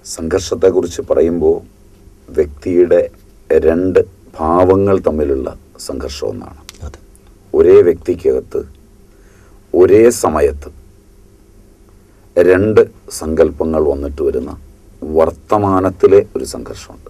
സംഘർഷത്തെക്കുറിച്ച് പറയുമ്പോൾ വ്യക്തിയുടെ രണ്ട് ഭാവങ്ങൾ തമ്മിലുള്ള സംഘർഷം ഒന്നാണ് അതെ ഒരേ വ്യക്തിക്കകത്ത് ഒരേ സമയത്ത് രണ്ട് സങ്കല്പങ്ങൾ വന്നിട്ട് വരുന്ന വർത്തമാനത്തിലെ ഒരു സംഘർഷമുണ്ട്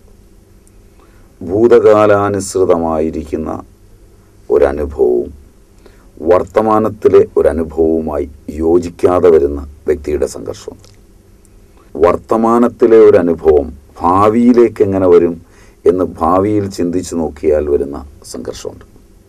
ഭൂതകാലാനുസൃതമായിരിക്കുന്ന ഒരനുഭവവും വർത്തമാനത്തിലെ ഒരനുഭവവുമായി യോജിക്കാതെ വരുന്ന വ്യക്തിയുടെ സംഘർഷമുണ്ട് വർത്തമാനത്തിലെ ഒരു അനുഭവം ഭാവിയിലേക്ക് എങ്ങനെ വരും എന്ന് ഭാവിയിൽ ചിന്തിച്ചു നോക്കിയാൽ വരുന്ന സംഘർഷമുണ്ട്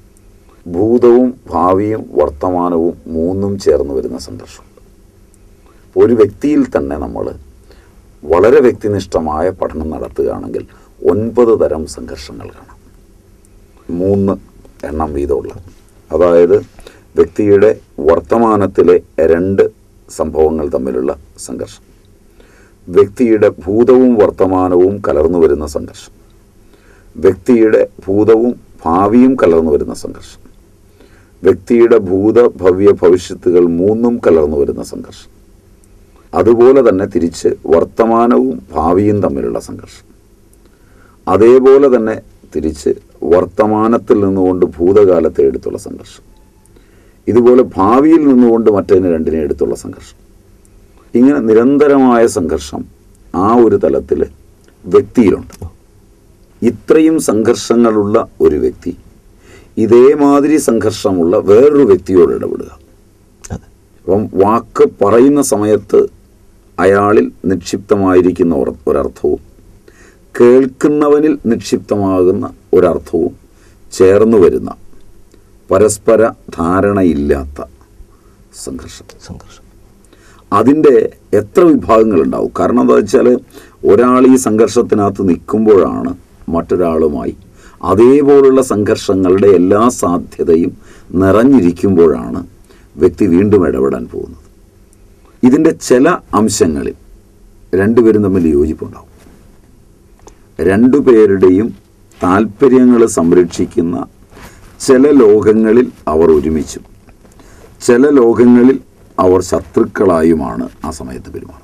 ഭൂതവും ഭാവിയും വർത്തമാനവും മൂന്നും ചേർന്ന് വരുന്ന സംഘർഷമുണ്ട് ഒരു വ്യക്തിയിൽ തന്നെ നമ്മൾ വളരെ വ്യക്തിനിഷ്ഠമായ പഠനം നടത്തുകയാണെങ്കിൽ ഒൻപത് തരം സംഘർഷങ്ങൾ കാണാം മൂന്ന് എണ്ണം വീതമുള്ള അതായത് വ്യക്തിയുടെ വർത്തമാനത്തിലെ രണ്ട് സംഭവങ്ങൾ തമ്മിലുള്ള സംഘർഷം വ്യക്തിയുടെ ഭൂതവും വർത്തമാനവും കലർന്നു വരുന്ന സംഘർഷം വ്യക്തിയുടെ ഭൂതവും ഭാവിയും കലർന്നു വരുന്ന സംഘർഷം വ്യക്തിയുടെ ഭൂത ഭവ്യ ഭവിഷ്യത്തുകൾ മൂന്നും കലർന്നു വരുന്ന സംഘർഷം അതുപോലെ തന്നെ തിരിച്ച് വർത്തമാനവും ഭാവിയും തമ്മിലുള്ള സംഘർഷം അതേപോലെ തന്നെ തിരിച്ച് വർത്തമാനത്തിൽ നിന്നുകൊണ്ട് ഭൂതകാലത്തെ എടുത്തുള്ള സംഘർഷം ഇതുപോലെ ഭാവിയിൽ നിന്നുകൊണ്ട് മറ്റതിന് രണ്ടിനെ എടുത്തുള്ള സംഘർഷം ഇങ്ങനെ നിരന്തരമായ സംഘർഷം ആ ഒരു തലത്തിൽ വ്യക്തിയിലുണ്ട് ഇത്രയും സംഘർഷങ്ങളുള്ള ഒരു വ്യക്തി ഇതേമാതിരി സംഘർഷമുള്ള വേറൊരു വ്യക്തിയോട് ഇടപെടുക അതെ അപ്പം വാക്ക് പറയുന്ന സമയത്ത് അയാളിൽ നിക്ഷിപ്തമായിരിക്കുന്ന ഒര- ഒരർത്ഥവും കേൾക്കുന്നവനിൽ നിക്ഷിപ്തമാകുന്ന ഒരർത്ഥവും ചേർന്ന് വരുന്ന പരസ്പര ധാരണയില്ലാത്ത സംഘർഷം സംഘർഷം അതിൻ്റെ എത്ര വിഭാഗങ്ങളുണ്ടാവും കാരണം എന്താ വെച്ചാൽ ഒരാൾ ഈ സംഘർഷത്തിനകത്ത് നിൽക്കുമ്പോഴാണ് മറ്റൊരാളുമായി അതേപോലുള്ള സംഘർഷങ്ങളുടെ എല്ലാ സാധ്യതയും നിറഞ്ഞിരിക്കുമ്പോഴാണ് വ്യക്തി വീണ്ടും ഇടപെടാൻ പോകുന്നത് ഇതിൻ്റെ ചില അംശങ്ങളിൽ രണ്ടുപേരും തമ്മിൽ യോജിപ്പുണ്ടാവും രണ്ടുപേരുടെയും താല്പര്യങ്ങൾ സംരക്ഷിക്കുന്ന ചില ലോകങ്ങളിൽ അവർ ഒരുമിച്ചും ചില ലോകങ്ങളിൽ അവർ ശത്രുക്കളായുമാണ് ആ സമയത്ത് പെരുമാറുന്നത്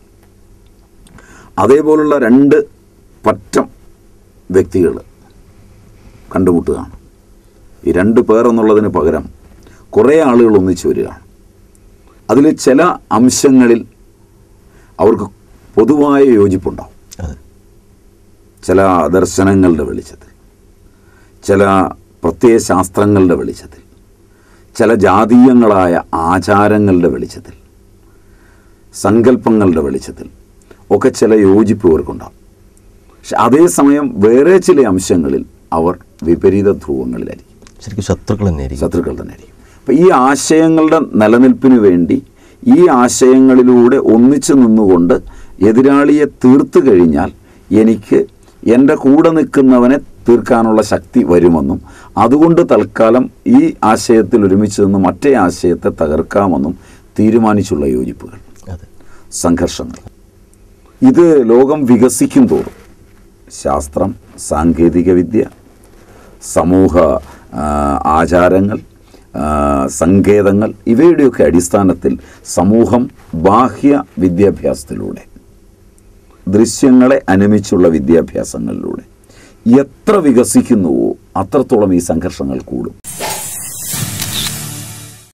അതേപോലുള്ള രണ്ട് പറ്റം വ്യക്തികൾ കണ്ടുമുട്ടുകയാണ് ഈ രണ്ട് പേർ എന്നുള്ളതിന് പകരം കുറേ ആളുകൾ ഒന്നിച്ചു വരികയാണ് അതിൽ ചില അംശങ്ങളിൽ അവർക്ക് പൊതുവായ യോജിപ്പുണ്ടാവും അതെ ചില ദർശനങ്ങളുടെ വെളിച്ചത്തിൽ ചില പ്രത്യയ ശാസ്ത്രങ്ങളുടെ വെളിച്ചത്തിൽ ചില ജാതീയങ്ങളായ ആചാരങ്ങളുടെ വെളിച്ചത്തിൽ സങ്കല്പങ്ങളുടെ വെളിച്ചത്തിൽ ഒക്കെ ചില യോജിപ്പ് ഇവർക്കുണ്ടാവും പക്ഷെ അതേസമയം വേറെ ചില അംശങ്ങളിൽ അവർ വിപരീത ധ്രുവങ്ങളിലായിരിക്കും ശരിക്കും ശത്രുക്കൾ തന്നെയായിരിക്കും ശത്രുക്കൾ തന്നെ ആയിരിക്കും അപ്പം ഈ ആശയങ്ങളുടെ നിലനിൽപ്പിന് വേണ്ടി ഈ ആശയങ്ങളിലൂടെ ഒന്നിച്ചു നിന്നുകൊണ്ട് എതിരാളിയെ തീർത്തു കഴിഞ്ഞാൽ എനിക്ക് എൻ്റെ കൂടെ നിൽക്കുന്നവനെ തീർക്കാനുള്ള ശക്തി വരുമെന്നും അതുകൊണ്ട് തൽക്കാലം ഈ ആശയത്തിൽ ഒരുമിച്ച് നിന്ന് മറ്റേ ആശയത്തെ തകർക്കാമെന്നും തീരുമാനിച്ചുള്ള യോജിപ്പുകൾ അതെ സംഘർഷങ്ങൾ ഇത് ലോകം വികസിക്കും തോറും ശാസ്ത്രം സാങ്കേതികവിദ്യ സമൂഹ ആ, ആചാരങ്ങൾ ആ, സങ്കേതങ്ങൾ ഇവയുടെയൊക്കെ അടിസ്ഥാനത്തിൽ സമൂഹം ബാഹ്യ വിദ്യാഭ്യാസത്തിലൂടെ ദൃശ്യങ്ങളെ അനുമിച്ചുള്ള വിദ്യാഭ്യാസങ്ങളിലൂടെ എത്ര വികസിക്കുന്നുവോ അത്രത്തോളം ഈ സംഘർഷങ്ങൾ കൂടും